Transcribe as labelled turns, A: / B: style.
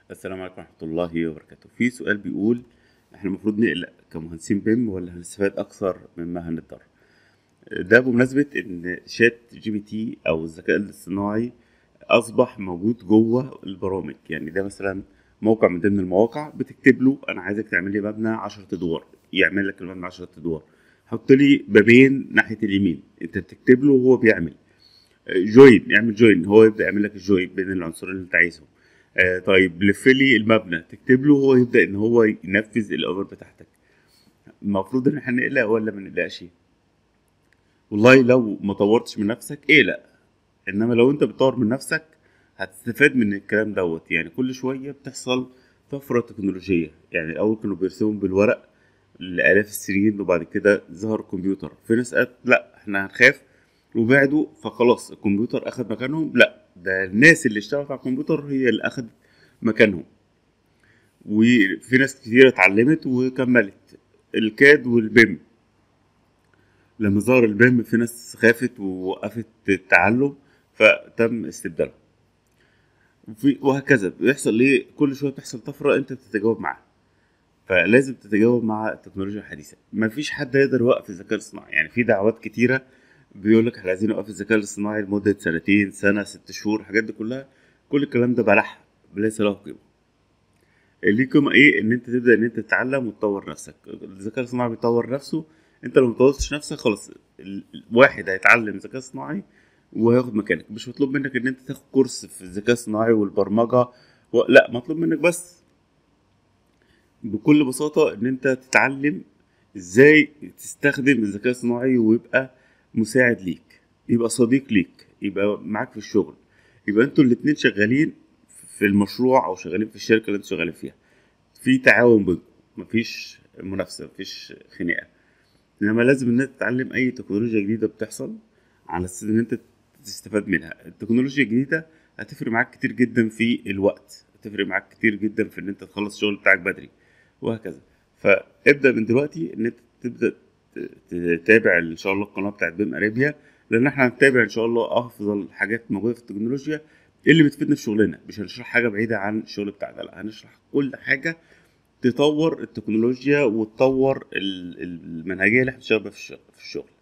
A: السلام عليكم ورحمة الله وبركاته في سؤال بيقول احنا المفروض نقلق كمهندسين بيم ولا هنستفاد أكثر مما هنضر ده بمناسبة إن شات جي بي تي أو الذكاء الاصطناعي أصبح موجود جوه البرامج يعني ده مثلا موقع من ضمن المواقع بتكتب له أنا عايزك تعمل لي مبنى 10 أدوار يعمل لك المبنى 10 أدوار حط لي بابين ناحية اليمين أنت بتكتب له وهو بيعمل جوين يعمل جوين هو يبدأ يعمل لك الجوين بين العنصرين اللي أنت عايزهم آه طيب لف لي المبنى تكتب له هو يبدا ان هو ينفذ الاوامر بتاعتك المفروض ان احنا نقلق ولا ما نقلقش والله لو ما طورتش من نفسك اقلق انما لو انت بتطور من نفسك هتستفاد من الكلام دوت يعني كل شويه بتحصل طفره تكنولوجيه يعني الاول كانوا بيرسموا بالورق لالاف السنين وبعد كده ظهر الكمبيوتر في ناس قالت لا احنا هنخاف وبعدوا فخلاص الكمبيوتر اخد مكانهم لا ده الناس اللي اشتغلت على الكمبيوتر هي اللي اخدت مكانهم وفي ناس كتير اتعلمت وكملت الكاد والبيم لما ظهر البيم في ناس خافت ووقفت التعلم فتم استبدالها وفي وهكذا بيحصل ليه كل شويه بتحصل طفره انت بتتجاوب معاها فلازم تتجاوب مع التكنولوجيا الحديثه مفيش حد يقدر يوقف الذكاء الاصطناعي يعني في دعوات كتيره بيقول لك احنا عايزين نوقف الذكاء الاصطناعي لمده سنتين سنه ست شهور الحاجات دي كلها كل الكلام ده بلح ليس له قيمه ليه قيمه ايه ان انت تبدا ان انت تتعلم وتطور نفسك الذكاء الاصطناعي بيطور نفسه انت لو مطورتش نفسك خلاص واحد هيتعلم ذكاء اصطناعي وهياخد مكانك مش مطلوب منك ان انت تاخد كورس في الذكاء الاصطناعي والبرمجه و... لا مطلوب منك بس بكل بساطه ان انت تتعلم ازاي تستخدم الذكاء الاصطناعي ويبقى مساعد ليك يبقى صديق ليك يبقى معاك في الشغل يبقى انتوا الاتنين شغالين في المشروع او شغالين في الشركه اللي انتوا شغالين فيها في تعاون بينكم مفيش منافسه مفيش خناقه انما لازم ان انت تتعلم اي تكنولوجيا جديده بتحصل على اساس ان انت تستفاد منها التكنولوجيا الجديده هتفرق معاك كتير جدا في الوقت هتفرق معاك كتير جدا في ان انت تخلص الشغل بتاعك بدري وهكذا فابدا من دلوقتي ان انت تبدا تتابع ان شاء الله القناه بتاعت بيم ارابيا لان احنا هنتابع ان شاء الله افضل حاجات موجوده في التكنولوجيا اللي بتفيدنا في شغلنا مش هنشرح حاجه بعيده عن الشغل بتاعنا لا هنشرح كل حاجه تطور التكنولوجيا وتطور المنهجيه اللي احنا بنشتغل في الشغل